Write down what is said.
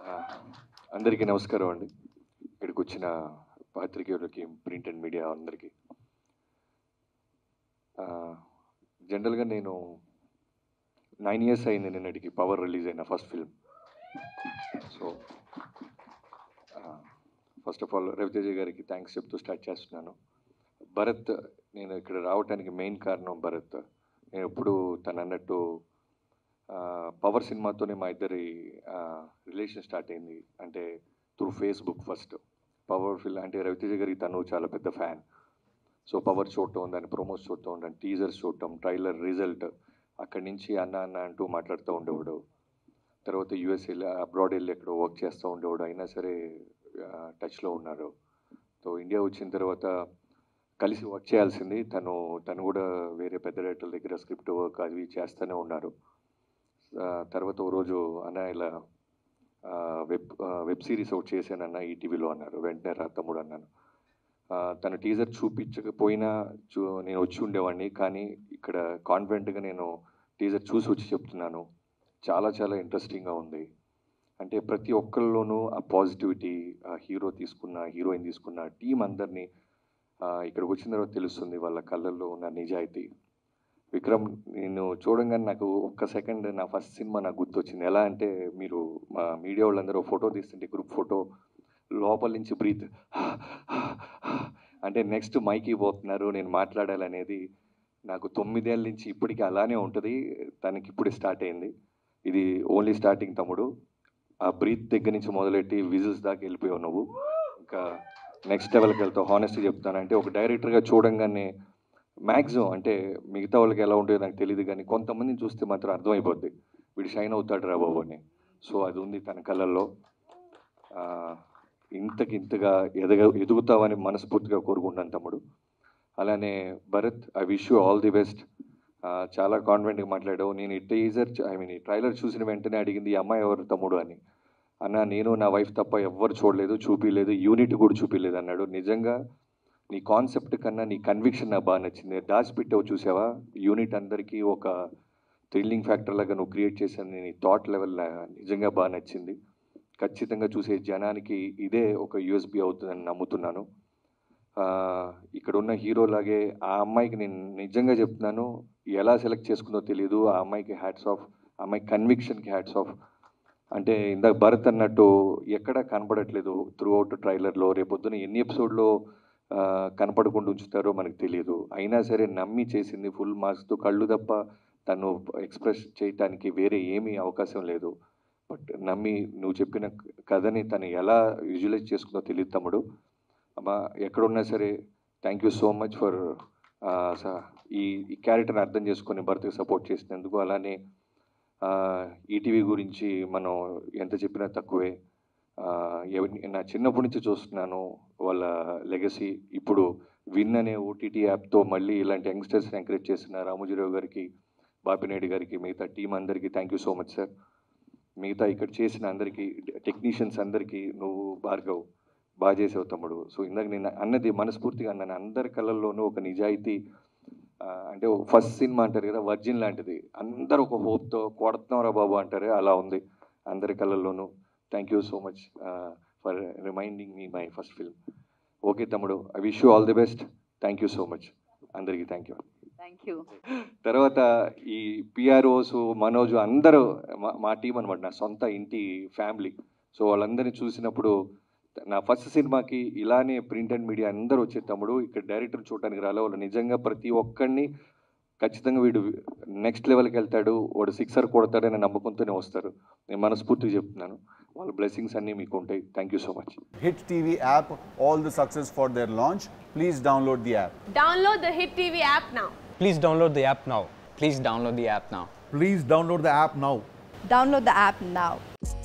అందరికీ నమస్కారం అండి ఇక్కడికి వచ్చిన పాత్రికేయులకి ప్రింట్ అండ్ మీడియా అందరికీ ఆ, జనరల్గా నేను నైన్ ఇయర్స్ అయింది నిన్నటికి పవర్ రిలీజ్ అయిన first film so first of all Raviteja గారికి థ్యాంక్స్ చెప్తూ స్టార్ట్ చేస్తున్నాను భరత్ నేను ఇక్కడ రావడానికి మెయిన్ కారణం భరత్ నేను ఎప్పుడు తను అన్నట్టు పవర్ సినిమాతోనే మా ఇద్దరి రిలేషన్ స్టార్ట్ అయింది అంటే through Facebook first power film అంటే రవితేజ గారికి తను చాలా పెద్ద ఫ్యాన్ సో పవర్ చూడటం దాని ప్రోమోస్ చూడటం దాని టీజర్స్ చూడటం ట్రైలర్ రిజల్ట్ అక్కడి నుంచి అన్న అన్న అంటూ మాట్లాడుతూ ఉండేవాడు తర్వాత యూఎస్ వెళ్ళి అబ్రాడ్ వెళ్ళి ఎక్కడో వర్క్ చేస్తూ ఉండేవాడు అయినా సరే టచ్లో ఉన్నారు సో ఇండియా వచ్చిన తర్వాత కలిసి వర్క్ చేయాల్సింది తను తను కూడా వేరే పెద్ద డైరెక్టర్ల దగ్గర స్క్రిప్ట్ వర్క్ అవి చేస్తూనే ఉన్నారు ఆ, తర్వాత ఓ రోజు అన్న ఇలా ఆ, వెబ్ ఆ, వెబ్ సిరీస్ ఒకటి చేశానన్న ఈటీవీలో అన్నారు వెంటనే రా తమ్ముడు అన్నాను ఆ, తన టీజర్ చూపించకపోయినా చూ నేను వచ్చి ఉండేవాడిని కానీ ఇక్కడ కాన్ఫిడెంట్గా నేను టీజర్ చూసి వచ్చి చెప్తున్నాను చాలా చాలా ఇంట్రెస్టింగ్గా ఉంది అంటే ప్రతి ఒక్కరిలోనూ ఆ పాజిటివిటీ ఆ హీరో తీసుకున్న హీరోయిన్ తీసుకున్న టీం అందరినీ ఆ, ఇక్కడికి వచ్చిన తర్వాత తెలుస్తుంది వాళ్ళ కళ్ళల్లో ఉన్న నిజాయితీ విక్రమ్ నేను చూడంగానే నాకు ఒక్క సెకండ్ నా ఫస్ట్ సినిమా నాకు గుర్తొచ్చింది ఎలా అంటే మీరు మా మీడియా వాళ్ళందరూ ఫోటో తీస్తుంటే గ్రూప్ ఫోటో లోపల నుంచి బ్రీత్ అంటే నెక్స్ట్ మైకి పోతున్నారు నేను మాట్లాడాలనేది నాకు తొమ్మిదేళ్ళ నుంచి ఇప్పటికీ అలానే ఉంటుంది తనకి ఇప్పుడు స్టార్ట్ అయింది ఇది ఓన్లీ స్టార్టింగ్ తమ్ముడు ఆ బ్రీత్ దగ్గర నుంచి మొదలెట్టి విజిల్స్ దాకా వెళ్ళిపోయావు నువ్వు ఇంకా నెక్స్ట్ లెవెల్కి వెళ్తావు హానెస్ట్గా చెప్తానంటే ఒక డైరెక్టర్గా చూడంగానే మ్యాక్సిమం అంటే మిగతా వాళ్ళకి ఎలా ఉంటుందో నాకు తెలియదు కానీ కొంతమందిని చూస్తే మాత్రం అర్థమైపోద్ది వీడు షైన్ అవుతాడు రా బాబు అని సో అది ఉంది తన కళల్లో ఆ, ఇంతకి ఇంతగా ఎదగ ఎదుగుతావని మనస్ఫూర్తిగా కోరుకుంటాను తమ్ముడు అలానే Bharat I wish you all the best చాలా కాన్ఫిడెంట్గా మాట్లాడావు నేను ఈ టీజర్ ఐ మీన్ ఈ ట్రైలర్ చూసిన వెంటనే అడిగింది ఈ అమ్మాయి ఎవరు తమ్ముడు అని అన్న నేను నా వైఫ్ తప్ప ఎవ్వరు చూడలేదు చూపిలేదు యూనిట్ కూడా చూపిలేదు అన్నాడు నిజంగా నీ కాన్సెప్ట్ కన్నా నీ కన్విక్షన్ నాకు బాగా నచ్చింది దాచిపెట్టావు చూసావా యూనిట్ అందరికీ ఒక థ్రిల్లింగ్ ఫ్యాక్టర్ లాగా నువ్వు క్రియేట్ చేసిన నీ థాట్ లెవెల్ నిజంగా బాగా నచ్చింది ఖచ్చితంగా చూసే జనానికి ఇదే ఒక యూఎస్బి అవుతుందని నమ్ముతున్నాను ఆ, ఇక్కడ ఉన్న హీరో లాగే ఆ అమ్మాయికి నేను నిజంగా చెప్తున్నాను ఎలా సెలెక్ట్ చేసుకుందో తెలియదు ఆ అమ్మాయికి హ్యాట్స్ ఆఫ్ ఆ అమ్మాయి కన్విక్షన్కి హ్యాట్స్ ఆఫ్ అంటే ఇందాక భరత్ అన్నట్టు ఎక్కడ కనపడట్లేదు త్రూ అవుట్ ట్రైలర్లో రేపొద్దున ఎన్ని ఎపిసోడ్లో కనపడకుండా ఉంచుతారో మనకు తెలియదు అయినా సరే నమ్మి చేసింది ఫుల్ మార్క్స్తో కళ్ళు తప్ప తను ఎక్స్ప్రెస్ చేయటానికి వేరే ఏమీ అవకాశం లేదు బట్ నమ్మి నువ్వు చెప్పిన కథని తను ఎలా విజువలైజ్ చేసుకుందో తెలియదు తమ్ముడు అమ్మా ఎక్కడున్నా సరే thank you so much for ఈ ఈ క్యారెక్టర్ని అర్థం చేసుకొని భర్తకు సపోర్ట్ చేసినందుకు అలానే ఈటీవీ గురించి మనం ఎంత చెప్పినా తక్కువే ఆ, ఎవరిని- నా చిన్నప్పటి నుంచి చూస్తున్నాను వాళ్ళ లెగసీ ఇప్పుడు విన్ అనే ఓటీటీ యాప్తో మళ్ళీ ఇలాంటి యంగ్స్టర్స్ని ఎంకరేజ్ చేసిన రామోజీరావు గారికి బాపినాయుడు గారికి మిగతా టీం అందరికీ thank you so much sir మిగతా ఇక్కడ చేసిన అందరికీ టెక్నీషియన్స్ అందరికీ నువ్వు భార్గవ్ బాగా చేసావు తమ్ముడు సో ఇందాక నేను అన్నది మనస్ఫూర్తిగా అన్నాను అందరి కళల్లోనూ ఒక నిజాయితీ ఆ, అంటే ఫస్ట్ సినిమా అంటారు కదా వర్జిన్ లాంటిది అందరూ ఒక హోప్తో కొడుతున్నాం రా బాబు అంటారు అలా ఉంది అందరి కళల్లోనూ thank you so much for reminding me my first film okay తమ్ముడు I wish you all the best thank you so much అందరికీ థ్యాంక్ యూ థ్యాంక్ యూ తర్వాత ఈ పిఆర్ఓస్ మనోజ్ అందరూ మా మా టీం అనమాట నా సొంత ఇంటి ఫ్యామిలీ సో వాళ్ళందరినీ చూసినప్పుడు నా ఫస్ట్ సినిమాకి ఇలానే ప్రింట్ అండ్ మీడియా అందరూ వచ్చే తమ్ముడు ఇక్కడ డైరెక్టర్ చూడడానికి రాలే వాళ్ళు నిజంగా ప్రతి ఒక్కడిని ఖచ్చితంగా వీడు నెక్స్ట్ లెవెల్కి వెళ్తాడు వాడు సిక్సర్ కొడతాడనే నమ్మకంతోనే వస్తారు నేను మనస్ఫూర్తిగా చెప్తున్నాను వాళ్ళ బ్లెస్సింగ్స్ అన్నీ మీకు ఉంటాయి thank you so much Hit TV app, all the success for their launch. Please download the app. Download the Hit TV app now. Please download the app now. Please download the app now. Please download the app now. Download the app now.